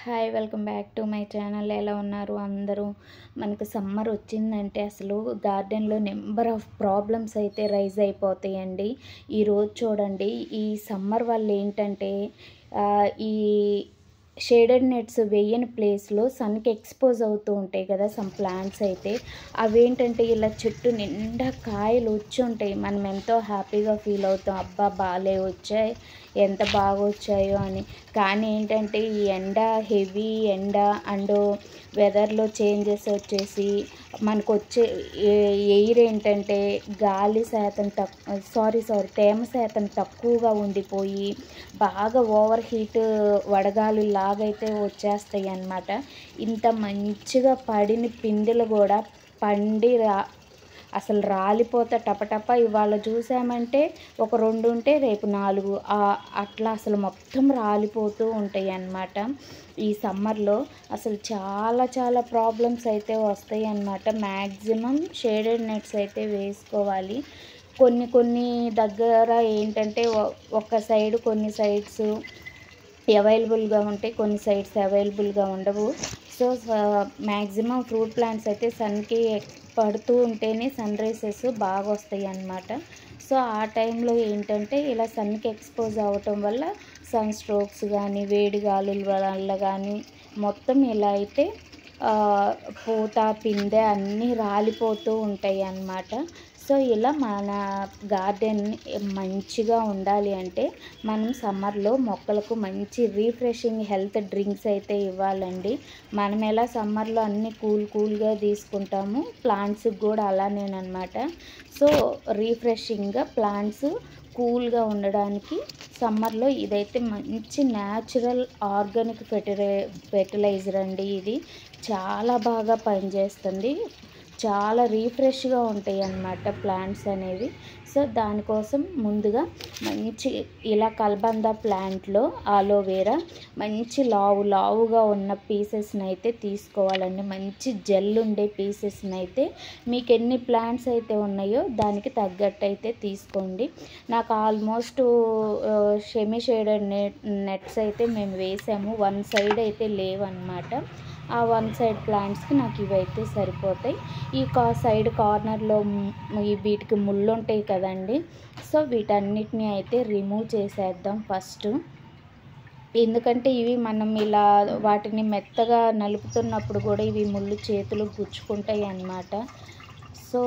hi welcome back to my channel ఎలా ఉన్నారు అందరూ మనకు సమ్మర్ వచ్చిందంటే అసలు గార్డెన్లో నెంబర్ ఆఫ్ ప్రాబ్లమ్స్ అయితే రైజ్ అయిపోతాయండి ఈరోజు చూడండి ఈ సమ్మర్ వల్ల ఏంటంటే ఆ, ఈ షేడెడ్ నెట్స్ వేయని ప్లేస్లో సన్కి ఎక్స్పోజ్ అవుతూ ఉంటాయి కదా సమ్ ప్లాంట్స్ అయితే అవేంటంటే ఇలా చెట్టు నిండా కాయలు వచ్చి ఉంటాయి మనం ఎంతో హ్యాపీగా ఫీల్ అవుతాం అబ్బా బాలే వచ్చాయి ఎంత బాగా వచ్చాయో అని కానీ ఏంటంటే ఈ ఎండ హెవీ ఎండ అండ్ వెదర్లో చేంజెస్ వచ్చేసి మనకు వచ్చే ఎయిర్ ఏంటంటే గాలి శాతం తక్కువ సారీ సారీ తేమ శాతం తక్కువగా ఉండిపోయి బాగా ఓవర్ హీట్ వడగాలు లాగైతే వచ్చేస్తాయి అన్నమాట ఇంత మంచిగా పడిన పిందెలు కూడా పండి రా అసలు రాలిపోతా టపటప ఇవాళ చూసామంటే ఒక రెండు ఉంటే రేపు నాలుగు ఆ- అట్లా అసలు మొత్తం రాలిపోతూ ఉంటాయి అన్నమాట ఈ సమ్మర్లో అసలు చాలా చాలా ప్రాబ్లమ్స్ అయితే వస్తాయి అన్నమాట మ్యాక్సిమం షేడెడ్ నెట్స్ అయితే వేసుకోవాలి కొన్ని కొన్ని దగ్గర ఏంటంటే ఒ- ఒక సైడ్ కొన్ని సైడ్స్ అవైలబుల్గా ఉంటాయి కొన్ని సైడ్స్ అవైలబుల్గా ఉండవు సో మ్యాక్సిమం ఫ్రూట్ ప్లాంట్స్ అయితే సన్కి పడుతూ ఉంటేనే సన్ రైసెస్ బాగా వస్తాయి అన్నమాట సో ఆ టైంలో ఏంటంటే ఇలా సన్కి ఎక్స్పోజ్ అవ్వటం వల్ల సన్ స్ట్రోక్స్ కానీ వేడి గాలుల వల్ల కానీ మొత్తం ఇలా అయితే ఆ, పూత పిందె అన్నీ రాలిపోతూ ఉంటాయి అన్నమాట సో ఇలా మన గార్డెన్ మంచిగా ఉండాలి అంటే మనం సమ్మర్లో మొక్కలకు మంచి రీఫ్రెషింగ్ హెల్త్ డ్రింక్స్ అయితే ఇవ్వాలండి మనం ఎలా సమ్మర్లో అన్ని కూల్ కూల్గా తీసుకుంటాము ప్లాంట్స్కి కూడా అలానేనమాట సో రీఫ్రెషింగ్గా ప్లాంట్స్ కూల్గా ఉండడానికి సమ్మర్లో ఇదైతే మంచి న్యాచురల్ ఆర్గానిక్ ఫెర్టిలై ఫెర్టిలైజర్ అండి ఇది చాలా బాగా పనిచేస్తుంది చాలా రీఫ్రెష్గా ఉంటాయి అన్నమాట ప్లాంట్స్ అనేవి సో దానికోసం ముందుగా మంచి ఇలా కల్బంద ప్లాంట్లో ఆలోవేరా మంచి లావు లావుగా ఉన్న పీసెస్ని అయితే తీసుకోవాలండి మంచి జెల్ ఉండే పీసెస్ని అయితే మీకు ఎన్ని ప్లాంట్స్ అయితే ఉన్నాయో దానికి తగ్గట్టు అయితే తీసుకోండి నాకు almost semi shaded net nets అయితే మేము వేసాము వన్ సైడ్ అయితే లేవన్నమాట ఆ వన్ సైడ్ ప్లాంట్స్కి నాకు ఇవైతే సరిపోతాయి ఈ కా సైడ్ కార్నర్లో మ్- ఈ వీటికి ముళ్ళు ఉంటాయి కదండి సో వీటన్నిటిని అయితే రిమూవ్ చేసేద్దాం ఫస్ట్ ఎందుకంటే ఇవి మనం ఇలా వాటిని మెత్తగా నలుపుతున్నప్పుడు కూడా ఇవి ముళ్ళు చేతులు గుచ్చుకుంటాయి అన్నమాట సో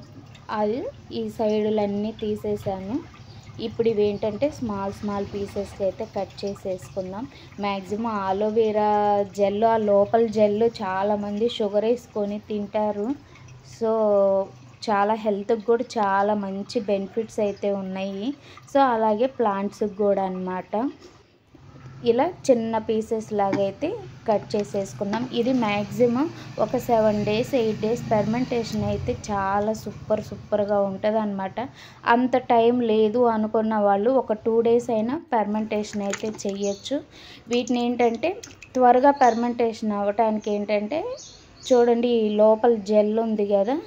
అది ఈ సైడులన్నీ తీసేసాను ఇప్పుడు ఇవి ఏంటంటే స్మాల్ స్మాల్ పీసెస్కి అయితే కట్ చేసేసుకుందాం మ్యాక్సిమం ఆలోవేరా జెల్ ఆ లోపల జెల్ చాలామంది షుగర్ వేసుకొని తింటారు సో చాలా హెల్త్కి కూడా చాలా మంచి బెనిఫిట్స్ అయితే ఉన్నాయి సో అలాగే ప్లాంట్స్కి కూడా అన్నమాట ఇలా చిన్న పీసెస్ లాగా అయితే కట్ చేసేసుకుందాం ఇది మ్యాక్సిమం ఒక seven days eight days fermentation అయితే చాలా సూపర్ సూపర్గా ఉంటుంది అనమాట అంత టైం లేదు అనుకున్న వాళ్ళు ఒక టూ డేస్ అయినా ఫెర్మెంటేషన్ అయితే చెయ్యొచ్చు వీటిని ఏంటంటే త్వరగా ఫెర్మెంటేషన్ అవ్వటానికి ఏంటంటే చూడండి ఈ లోపల జెల్ ఉంది కదా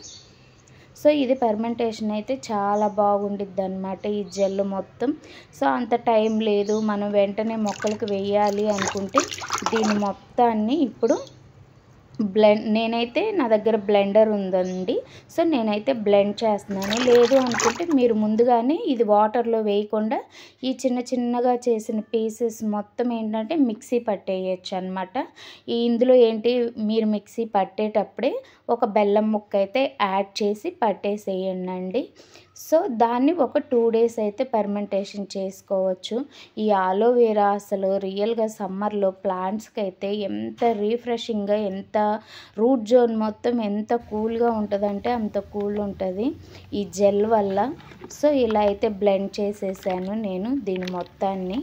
సో ఇది ఫెర్మెంటేషన్ అయితే చాలా బాగుండిద్ది అనమాట ఈ జెల్ మొత్తం సో అంత టైం లేదు మనం వెంటనే మొక్కలకు వేయాలి అనుకుంటే దీని మొత్తాన్ని ఇప్పుడు బ్లెండ్ నేనైతే నా దగ్గర బ్లెండర్ ఉందండి సో నేనైతే బ్లెండ్ చేస్తున్నాను లేదు అనుకుంటే మీరు ముందుగానే ఇది వాటర్లో వేయకుండా ఈ చిన్న చిన్నగా చేసిన పీసెస్ మొత్తం ఏంటంటే మిక్సీ పట్టేయచ్చు అనమాట ఇందులో ఏంటి మీరు మిక్సీ పట్టేటప్పుడే ఒక బెల్లం ముక్క అయితే యాడ్ చేసి పట్టేసేయండి అండి సో దాన్ని ఒక టూ డేస్ అయితే పర్మెంటేషన్ చేసుకోవచ్చు ఈ ఆలోవేరా అసలు రియల్గా సమ్మర్లో ప్లాంట్స్కి అయితే ఎంత రీఫ్రెషింగ్గా ఎంత రూట్ జోన్ మొత్తం ఎంత కూల్గా ఉంటుందంటే అంత కూల్ ఉంటుంది ఈ జెల్ వల్ల సో ఇలా అయితే బ్లెండ్ చేసేసాను నేను దీని మొత్తాన్ని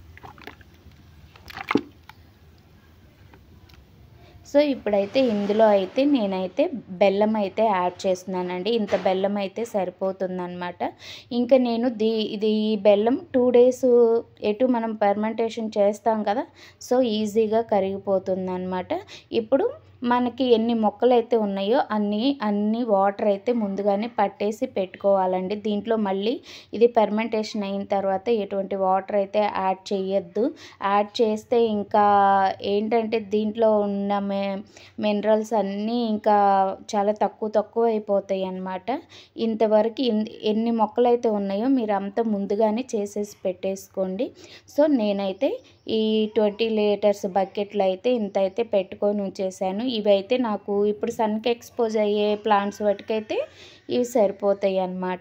సో ఇప్పుడైతే ఇందులో అయితే నేనైతే బెల్లం అయితే యాడ్ చేస్తున్నానండి ఇంత బెల్లం అయితే సరిపోతుందన్నమాట ఇంకా నేను దీ ఇది ఈ బెల్లం టూ డేస్ ఎటు మనం పర్మెంటేషన్ చేస్తాం కదా సో ఈజీగా కరిగిపోతుంది అనమాట ఇప్పుడు మనకి ఎన్ని మొక్కలు అయితే ఉన్నాయో అన్ని అన్ని వాటర్ అయితే ముందుగానే పట్టేసి పెట్టుకోవాలండి దీంట్లో మళ్ళీ ఇది పెర్మెంటేషన్ అయిన తర్వాత ఎటువంటి వాటర్ అయితే యాడ్ చేయొద్దు యాడ్ చేస్తే ఇంకా ఏంటంటే దీంట్లో ఉన్న మే మినరల్స్ అన్నీ ఇంకా చాలా తక్కువ తక్కువ అయిపోతాయి అన్నమాట ఇంతవరకు ఇన్- ఎన్ని మొక్కలు అయితే ఉన్నాయో మీరు అంతా ముందుగానే చేసేసి పెట్టేసుకోండి సో నేనైతే ఈ ట్వంటీ లీటర్స్ బకెట్లు అయితే ఇంత అయితే పెట్టుకొని ఉంచేసాను ఇవి అయితే నాకు ఇప్పుడు సన్కి ఎక్స్పోజ్ అయ్యే ప్లాంట్స్ వాటికైతే ఇవి సరిపోతాయి అన్నమాట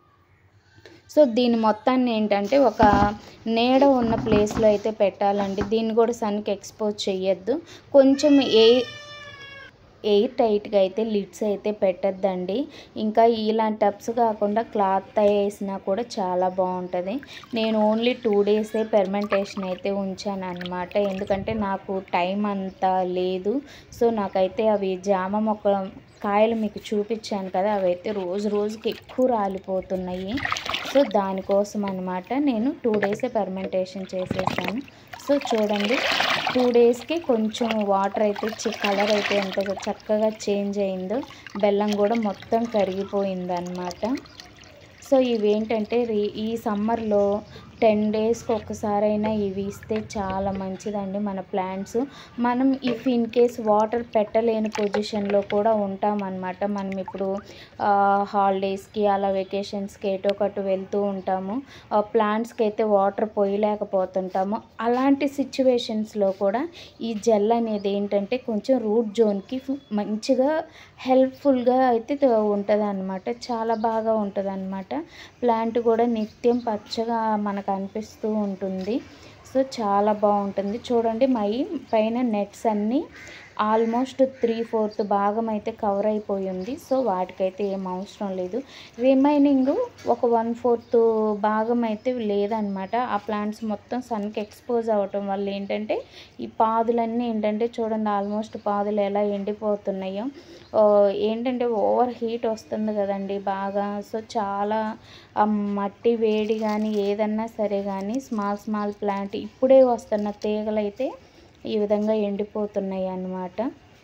సో దీని మొత్తాన్ని ఏంటంటే ఒక నీడ ఉన్న ప్లేస్లో అయితే పెట్టాలండి దీన్ని కూడా సన్కి ఎక్స్పోజ్ చేయొద్దు కొంచెం ఏ ఎయిర్ టైట్గా అయితే లిడ్స్ అయితే పెట్టద్దండి ఇంకా ఇలాంటి టబ్స్ కాకుండా క్లాత్ వేసినా కూడా చాలా బాగుంటుంది నేను ఓన్లీ టూ డేసే పెర్మెంటేషన్ అయితే ఉంచాను అనమాట ఎందుకంటే నాకు టైం అంతా లేదు సో నాకైతే అవి జామ మొక్కల కాయలు మీకు చూపించాను కదా అవి అయితే రోజు రోజుకి ఎక్కువ రాలిపోతున్నాయి సో దానికోసం అనమాట నేను టూ డేసే పెర్మెంటేషన్ చేసేసాను సో చూడండి టూ డేస్కి కొంచెం వాటర్ అయితే కలర్ అయితే ఎంత చక్కగా చేంజ్ అయిందో బెల్లం కూడా మొత్తం కరిగిపోయింది అనమాట సో ఇవేంటంటే రీ- ఈ సమ్మర్లో టెన్ డేస్కి ఒక్కసారైనా ఇవి ఇస్తే చాలా మంచిదండి మన ప్లాంట్స్ మనం ఇఫ్ ఇన్ కేస్ వాటర్ పెట్టలేని పొజిషన్లో కూడా ఉంటామన్నమాట మనం ఇప్పుడు హాలిడేస్కి అలా వెకేషన్స్కి ఎటో ఒకటి వెళ్తూ ఉంటాము ప్లాంట్స్కి అయితే వాటర్ పోయలేకపోతుంటాము అలాంటి సిచ్యువేషన్స్లో కూడా ఈ జెల్ అనేది ఏంటంటే కొంచెం రూట్ జోన్కి మంచిగా హెల్ప్ఫుల్గా అయితే ఉంటుంది అనమాట చాలా బాగా ఉంటుంది అనమాట ప్లాంట్ కూడా నిత్యం పచ్చగా మనకు అనిపిస్తూ ఉంటుంది సో చాలా బాగుంటుంది చూడండి మై పైన నెట్స్ అన్నీ ఆల్మోస్ట్ త్రీ ఫోర్త్ భాగం అయితే కవర్ అయిపోయి ఉంది సో వాటికైతే ఏం అవసరం లేదు రిమైనింగ్ ఒక వన్ ఫోర్త్ భాగం అయితే లేదనమాట ఆ ప్లాంట్స్ మొత్తం సన్కి ఎక్స్పోజ్ అవ్వటం వల్ల ఏంటంటే ఈ పాదులన్నీ ఏంటంటే చూడండి ఆల్మోస్ట్ పాదులు ఎలా ఎండిపోతున్నాయో ఆ, ఏంటంటే ఓవర్ హీట్ వస్తుంది కదండి బాగా సో చాలా ఆ మట్టి వేడి కానీ ఏదన్నా సరే కానీ స్మాల్ స్మాల్ ప్లాంట్ ఇప్పుడే వస్తున్న తీగలు అయితే ఈ విధంగా ఎండిపోతున్నాయి అన్నమాట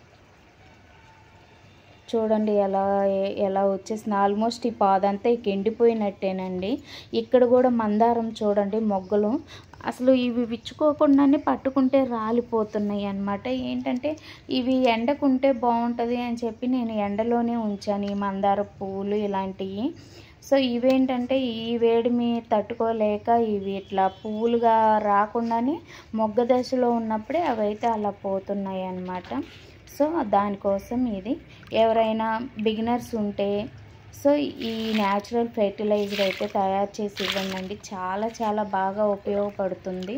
చూడండి ఎలా ఎలా వచ్చేసింది ఆల్మోస్ట్ ఈ పాదంతా ఇక ఎండిపోయినట్టేనండి ఇక్కడ కూడా మందారం చూడండి మొగ్గలు అసలు ఇవి విచ్చుకోకుండానే పట్టుకుంటే రాలిపోతున్నాయి అన్నమాట ఏంటంటే ఇవి ఎండకుంటే బాగుంటుంది అని చెప్పి నేను ఎండలోనే ఉంచాను ఈ మందార పువ్వులు ఇలాంటివి సో ఇవేంటంటే ఈ వేడిమి తట్టుకోలేక ఇవి ఇట్లా పువ్వులుగా రాకుండానే మొగ్గ దశలో ఉన్నప్పుడే అవైతే అలా పోతున్నాయి అన్నమాట సో దానికోసం ఇది ఎవరైనా బిగినర్స్ ఉంటే సో ఈ న్యాచురల్ ఫెర్టిలైజర్ అయితే తయారు చేసి ఇవ్వండి చాలా చాలా బాగా ఉపయోగపడుతుంది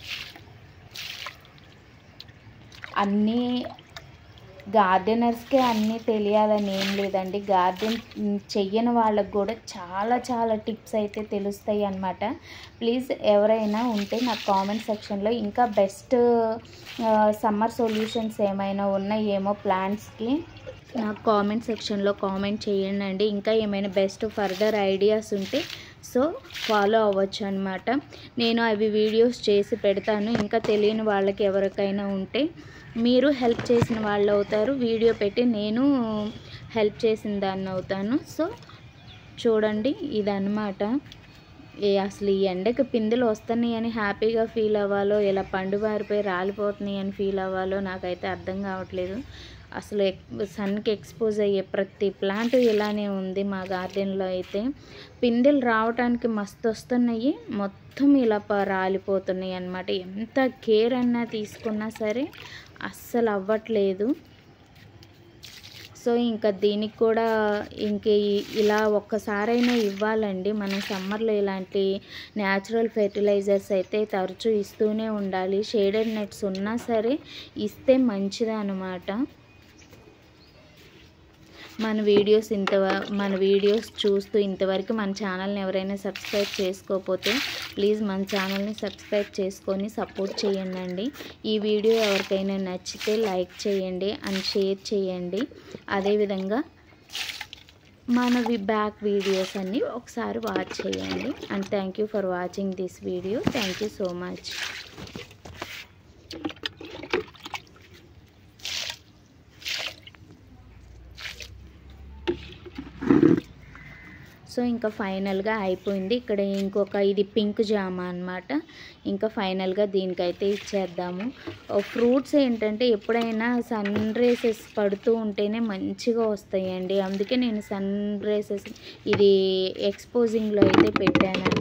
అన్నీ గార్డెనర్స్కే అన్నీ తెలియాలని ఏం లేదండి గార్డెన్ చెయ్యని వాళ్ళకి కూడా చాలా చాలా టిప్స్ అయితే తెలుస్తాయి అన్నమాట ప్లీజ్ ఎవరైనా ఉంటే నాకు కామెంట్ సెక్షన్లో ఇంకా బెస్ట్ సమ్మర్ సొల్యూషన్స్ ఏమైనా ఉన్నాయేమో ప్లాంట్స్కి నాకు కామెంట్ సెక్షన్లో కామెంట్ చేయండి అండి ఇంకా ఏమైనా బెస్ట్ ఫర్దర్ ఐడియాస్ ఉంటే సో ఫాలో అవ్వచ్చు అనమాట నేను అవి వీడియోస్ చేసి పెడతాను ఇంకా తెలియని వాళ్ళకి ఎవరికైనా ఉంటే మీరు హెల్ప్ చేసిన వాళ్ళు అవుతారు వీడియో పెట్టి నేను హెల్ప్ చేసిన దాన్ని అవుతాను సో చూడండి ఇదన్నమాట ఏ అసలు ఈ ఎండకి పిందెలు వస్తున్నాయి అని హ్యాపీగా ఫీల్ అవ్వాలో ఇలా పండు బారిపోయి రాలిపోతున్నాయి అని ఫీల్ అవ్వాలో నాకైతే అర్థం కావట్లేదు అసలు సన్కి ఎక్స్పోజ్ అయ్యే ప్రతి ప్లాంట్ ఇలానే ఉంది మా గార్డెన్లో అయితే పిందెలు రావడానికి మస్తు వస్తున్నాయి మొత్తం ఇలా ప- రాలిపోతున్నాయి అన్నమాట ఎంత కేర్ అన్నా తీసుకున్నా సరే అస్సలు అవ్వట్లేదు సో ఇంకా దీనికి కూడా ఇంక ఈ- ఇలా ఒక్కసారైనా ఇవ్వాలండి మనం సమ్మర్లో ఇలాంటి న్యాచురల్ ఫెర్టిలైజర్స్ అయితే తరచూ ఇస్తూనే ఉండాలి షేడెడ్ నెట్స్ ఉన్నా సరే ఇస్తే మంచిది అనమాట మన వీడియోస్ ఇంత మన వీడియోస్ చూస్తూ ఇంతవరకు మన ఛానల్ని ఎవరైనా సబ్స్క్రైబ్ చేసుకోకపోతే ప్లీజ్ మన ఛానల్ని సబ్స్క్రైబ్ చేసుకొని సపోర్ట్ చేయండి ఈ వీడియో ఎవరికైనా నచ్చితే లైక్ చేయండి అండ్ షేర్ చేయండి అదేవిధంగా మన వి బ్యాక్ వీడియోస్ అన్నీ ఒకసారి వాచ్ చేయండి and thank you for watching this video thank you so much so ఇంకా ఫైనల్గా అయిపోయింది ఇక్కడ ఇంకొక ఇది పింక్ జామ అన్నమాట ఇంకా ఫైనల్గా దీనికైతే ఇచ్చేద్దాము ఫ్రూట్స్ ఏంటంటే ఎప్పుడైనా సన్ రేసెస్ పడుతూ ఉంటేనే మంచిగా వస్తాయండి అందుకే నేను సన్ రేసెస్ ఇది ఎక్స్పోజింగ్లో అయితే పెట్టాను